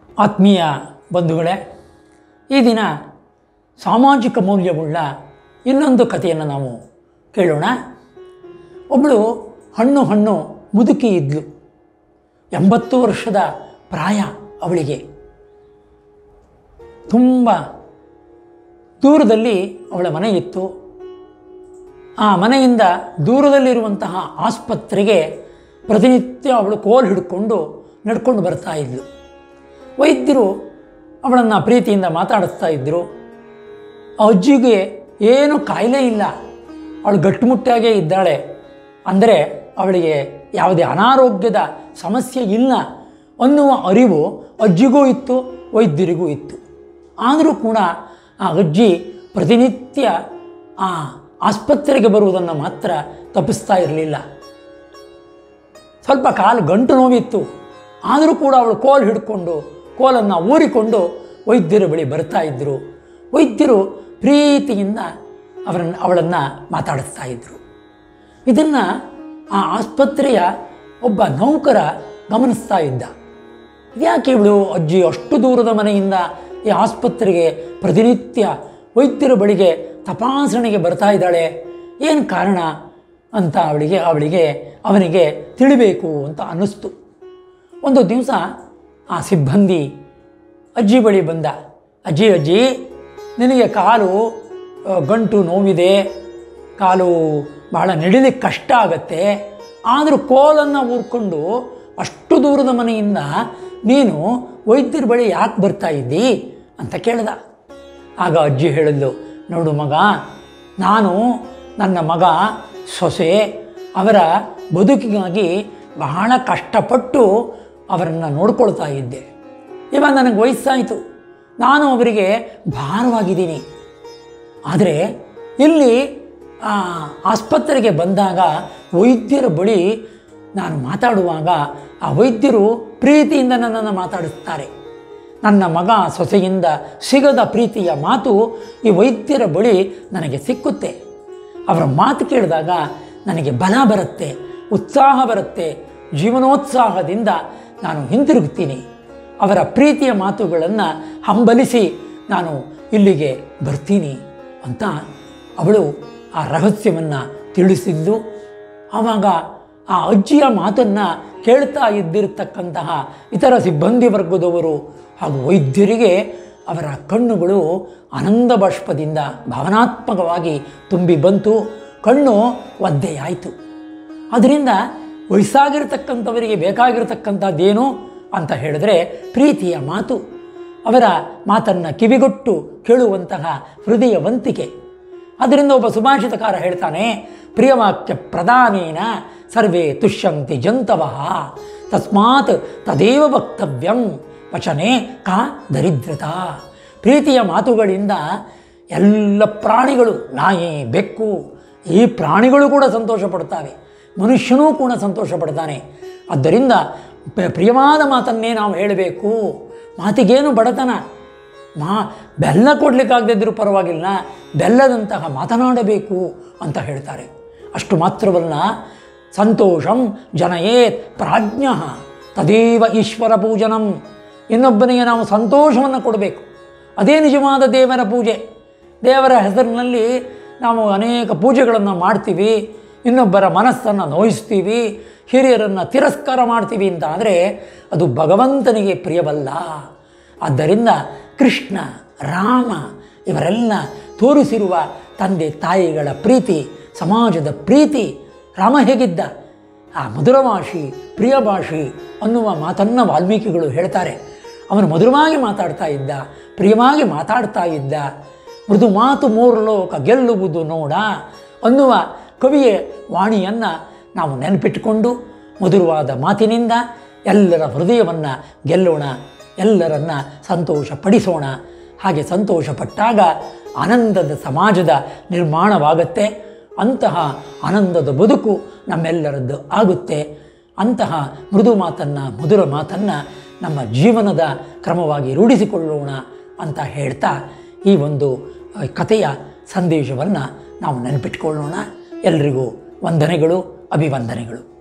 ಆತ್ಮೀಯ ಬಂಧುಗಳೇ ಈ ದಿನ ಸಾಮಾಜಿಕ ಮೌಲ್ಯವುಳ್ಳ ಇನ್ನೊಂದು ಕಥೆಯನ್ನು ನಾವು ಕೇಳೋಣ ಒಬ್ಬಳು ಹಣ್ಣು ಹಣ್ಣು ಮುದುಕಿ ಇದ್ಲು ಎಂಬತ್ತು ವರ್ಷದ ಪ್ರಾಯ ಅವಳಿಗೆ ತುಂಬ ದೂರದಲ್ಲಿ ಅವಳ ಮನೆ ಇತ್ತು ಆ ಮನೆಯಿಂದ ದೂರದಲ್ಲಿರುವಂತಹ ಆಸ್ಪತ್ರೆಗೆ ಪ್ರತಿನಿತ್ಯ ಅವಳು ಕೋಲ್ ಹಿಡ್ಕೊಂಡು ನಡ್ಕೊಂಡು ಬರ್ತಾ ಇದ್ಲು ವೈದ್ಯರು ಅವಳನ್ನು ಪ್ರೀತಿಯಿಂದ ಮಾತಾಡಿಸ್ತಾ ಇದ್ದರು ಆ ಅಜ್ಜಿಗೆ ಏನು ಕಾಯಿಲೆ ಇಲ್ಲ ಅವಳು ಗಟ್ಟುಮುಟ್ಟಾಗೇ ಇದ್ದಾಳೆ ಅಂದರೆ ಅವಳಿಗೆ ಯಾವುದೇ ಅನಾರೋಗ್ಯದ ಸಮಸ್ಯೆ ಇಲ್ಲ ಅನ್ನುವ ಅರಿವು ಅಜ್ಜಿಗೂ ಇತ್ತು ವೈದ್ಯರಿಗೂ ಇತ್ತು ಆದರೂ ಕೂಡ ಆ ಅಜ್ಜಿ ಪ್ರತಿನಿತ್ಯ ಆ ಆಸ್ಪತ್ರೆಗೆ ಬರುವುದನ್ನು ಮಾತ್ರ ತಪ್ಪಿಸ್ತಾ ಇರಲಿಲ್ಲ ಸ್ವಲ್ಪ ಕಾಲು ಗಂಟು ನೋವಿತ್ತು ಆದರೂ ಕೂಡ ಅವಳು ಕೋಲ್ ಹಿಡ್ಕೊಂಡು ಕೋಲನ್ನು ಊರಿಕೊಂಡು ವೈದ್ಯರ ಬಳಿ ಬರ್ತಾ ಇದ್ದರು ವೈದ್ಯರು ಪ್ರೀತಿಯಿಂದ ಅವರನ್ನು ಅವಳನ್ನು ಮಾತಾಡಿಸ್ತಾ ಇದ್ದರು ಇದನ್ನು ಆ ಆಸ್ಪತ್ರೆಯ ಒಬ್ಬ ನೌಕರ ಗಮನಿಸ್ತಾ ಇದ್ದ ಯಾಕೆ ಇವಳು ಅಜ್ಜಿ ಅಷ್ಟು ದೂರದ ಮನೆಯಿಂದ ಈ ಆಸ್ಪತ್ರೆಗೆ ಪ್ರತಿನಿತ್ಯ ವೈದ್ಯರ ಬಳಿಗೆ ತಪಾಸಣೆಗೆ ಬರ್ತಾ ಇದ್ದಾಳೆ ಏನು ಕಾರಣ ಅಂತ ಅವಳಿಗೆ ಅವಳಿಗೆ ಅವನಿಗೆ ತಿಳಿಬೇಕು ಅಂತ ಅನ್ನಿಸ್ತು ಒಂದು ದಿವಸ ಆ ಸಿಬ್ಬಂದಿ ಅಜ್ಜಿ ಬಳಿ ಬಂದ ಅಜ್ಜಿ ಅಜ್ಜಿ ನಿನಗೆ ಕಾಲು ಆ, ಗಂಟು ನೋವಿದೆ ಕಾಲು ಬಹಳ ನಡಿಲಿಕ್ಕೆ ಕಷ್ಟ ಆಗತ್ತೆ ಆದರೂ ಕೋಲನ್ನು ಊರ್ಕೊಂಡು ಅಷ್ಟು ದೂರದ ಮನೆಯಿಂದ ನೀನು ವೈದ್ಯರ ಬಳಿ ಯಾಕೆ ಬರ್ತಾ ಇದ್ದಿ ಅಂತ ಕೇಳ್ದ ಆಗ ಅಜ್ಜಿ ಹೇಳಿದ್ಲು ನೋಡು ಮಗ ನಾನು ನನ್ನ ಮಗ ಸೊಸೆ ಅವರ ಬದುಕಿಗಾಗಿ ಬಹಳ ಕಷ್ಟಪಟ್ಟು ಅವರನ್ನು ನೋಡ್ಕೊಳ್ತಾ ಇದ್ದೆ ಇವಾಗ ನನಗೆ ವಯಸ್ಸಾಯಿತು ನಾನು ಅವರಿಗೆ ಭಾರವಾಗಿದ್ದೀನಿ ಆದರೆ ಇಲ್ಲಿ ಆ, ಆಸ್ಪತ್ರೆಗೆ ಬಂದಾಗ ವೈದ್ಯರ ಬಳಿ ನಾನು ಮಾತಾಡುವಾಗ ಆ ವೈದ್ಯರು ಪ್ರೀತಿಯಿಂದ ನನ್ನನ್ನು ಮಾತಾಡಿಸ್ತಾರೆ ನನ್ನ ಮಗ ಸೊಸೆಯಿಂದ ಸಿಗದ ಪ್ರೀತಿಯ ಮಾತು ಈ ವೈದ್ಯರ ಬಳಿ ನನಗೆ ಸಿಕ್ಕುತ್ತೆ ಅವರ ಮಾತು ಕೇಳಿದಾಗ ನನಗೆ ಬಲ ಬರುತ್ತೆ ಉತ್ಸಾಹ ಬರುತ್ತೆ ಜೀವನೋತ್ಸಾಹದಿಂದ ನಾನು ಹಿಂತಿರುಗ್ತೀನಿ ಅವರ ಪ್ರೀತಿಯ ಮಾತುಗಳನ್ನು ಹಂಬಲಿಸಿ ನಾನು ಇಲ್ಲಿಗೆ ಬರ್ತೀನಿ ಅಂತ ಅವಳು ಆ ರಹಸ್ಯವನ್ನು ತಿಳಿಸಿದ್ದು ಆವಾಗ ಆ ಅಜ್ಜಿಯ ಮಾತನ್ನು ಕೇಳ್ತಾ ಇದ್ದಿರತಕ್ಕಂತಹ ಇತರ ಸಿಬ್ಬಂದಿ ವರ್ಗದವರು ಹಾಗೂ ವೈದ್ಯರಿಗೆ ಅವರ ಕಣ್ಣುಗಳು ಆನಂದ ಬಾಷ್ಪದಿಂದ ಭಾವನಾತ್ಮಕವಾಗಿ ತುಂಬಿ ಬಂತು ಕಣ್ಣು ಒದ್ದೆಯಾಯಿತು ಅದರಿಂದ ವಯಸ್ಸಾಗಿರ್ತಕ್ಕಂಥವರಿಗೆ ಬೇಕಾಗಿರತಕ್ಕಂಥದ್ದೇನು ಅಂತ ಹೇಳಿದ್ರೆ ಪ್ರೀತಿಯ ಮಾತು ಅವರ ಮಾತನ್ನು ಕಿವಿಗೊಟ್ಟು ಕೇಳುವಂತಹ ಹೃದಯವಂತಿಕೆ ಅದರಿಂದ ಒಬ್ಬ ಸುಭಾಷಿತಕಾರ ಹೇಳ್ತಾನೆ ಪ್ರಿಯವಾಕ್ಯ ಪ್ರಧಾನೇನ ಸರ್ವೇ ತುಷ್ಯಂತಿ ಜಂತವಃ ತಸ್ಮಾತ್ ತದೇವ ವಕ್ತವ್ಯಂ ವಚನೆ ಕಾ ದರಿದ್ರತಾ ಪ್ರೀತಿಯ ಮಾತುಗಳಿಂದ ಎಲ್ಲ ಪ್ರಾಣಿಗಳು ನಾಯಿ ಬೆಕ್ಕು ಈ ಪ್ರಾಣಿಗಳು ಕೂಡ ಸಂತೋಷ ಪಡ್ತಾವೆ ಮನುಷ್ಯನೂ ಕೂಡ ಸಂತೋಷ ಪಡ್ತಾನೆ ಆದ್ದರಿಂದ ಪ- ಪ್ರಿಯವಾದ ಮಾತನ್ನೇ ನಾವು ಹೇಳಬೇಕು ಮಾತಿಗೇನು ಬಡತನ ಮಾ ಬೆಲ್ಲ ಕೊಡಲಿಕ್ಕಾಗದಿದ್ದರೂ ಪರವಾಗಿಲ್ಲ ಬೆಲ್ಲದಂತಹ ಮಾತನಾಡಬೇಕು ಅಂತ ಹೇಳ್ತಾರೆ ಅಷ್ಟು ಮಾತ್ರವಲ್ಲ ಸಂತೋಷಂ ಜನಯೇತ್ ಪ್ರಾಜ್ಞ ತದೇವ ಈಶ್ವರ ಪೂಜನಂ ಇನ್ನೊಬ್ಬನಿಗೆ ನಾವು ಸಂತೋಷವನ್ನು ಕೊಡಬೇಕು ಅದೇ ನಿಜವಾದ ದೇವರ ಪೂಜೆ ದೇವರ ಹೆಸರಿನಲ್ಲಿ ನಾವು ಅನೇಕ ಪೂಜೆಗಳನ್ನು ಮಾಡ್ತೀವಿ ಇನ್ನೊಬ್ಬರ ಮನಸ್ಸನ್ನು ನೋಯಿಸ್ತೀವಿ ಹಿರಿಯರನ್ನು ತಿರಸ್ಕಾರ ಮಾಡ್ತೀವಿ ಅಂತ ಆದರೆ ಅದು ಭಗವಂತನಿಗೆ ಪ್ರಿಯವಲ್ಲ ಆದ್ದರಿಂದ ಕೃಷ್ಣ ರಾಮ ಇವರೆಲ್ಲ ತೋರಿಸಿರುವ ತಂದೆ ತಾಯಿಗಳ ಪ್ರೀತಿ ಸಮಾಜದ ಪ್ರೀತಿ ರಾಮ ಹೇಗಿದ್ದ ಆ ಮಧುರಭಾಷಿ ಪ್ರಿಯಭಾಷಿ ಅನ್ನುವ ಮಾತನ್ನು ವಾಲ್ಮೀಕಿಗಳು ಹೇಳ್ತಾರೆ ಅವನು ಮಧುರವಾಗಿ ಮಾತಾಡ್ತಾ ಇದ್ದ ಪ್ರಿಯವಾಗಿ ಮಾತಾಡ್ತಾ ಇದ್ದ ಮೃದು ಮಾತು ಮೂರು ಲೋಕ ಗೆಲ್ಲುವುದು ನೋಡ ಅನ್ನುವ ಕವಿಯ ವಾಣಿಯನ್ನು ನಾವು ನೆನಪಿಟ್ಟುಕೊಂಡು ಮಧುರವಾದ ಮಾತಿನಿಂದ ಎಲ್ಲರ ಹೃದಯವನ್ನು ಗೆಲ್ಲೋಣ ಎಲ್ಲರನ್ನ ಸಂತೋಷ ಪಡಿಸೋಣ ಹಾಗೆ ಸಂತೋಷಪಟ್ಟಾಗ ಆನಂದದ ಸಮಾಜದ ನಿರ್ಮಾಣವಾಗತ್ತೆ ಅಂತಹ ಆನಂದದ ಬದುಕು ನಮ್ಮೆಲ್ಲರದ್ದು ಆಗುತ್ತೆ ಅಂತಹ ಮೃದು ಮಾತನ್ನು ಮಧುರ ಮಾತನ್ನು ನಮ್ಮ ಜೀವನದ ಕ್ರಮವಾಗಿ ರೂಢಿಸಿಕೊಳ್ಳೋಣ ಅಂತ ಹೇಳ್ತಾ ಈ ಒಂದು ಆ, ಕಥೆಯ ಸಂದೇಶವನ್ನು ನಾವು ನೆನಪಿಟ್ಕೊಳ್ಳೋಣ ಎಲ್ರಿಗೂ ವಂದನೆಗಳು ಅಭಿವಂದನೆಗಳು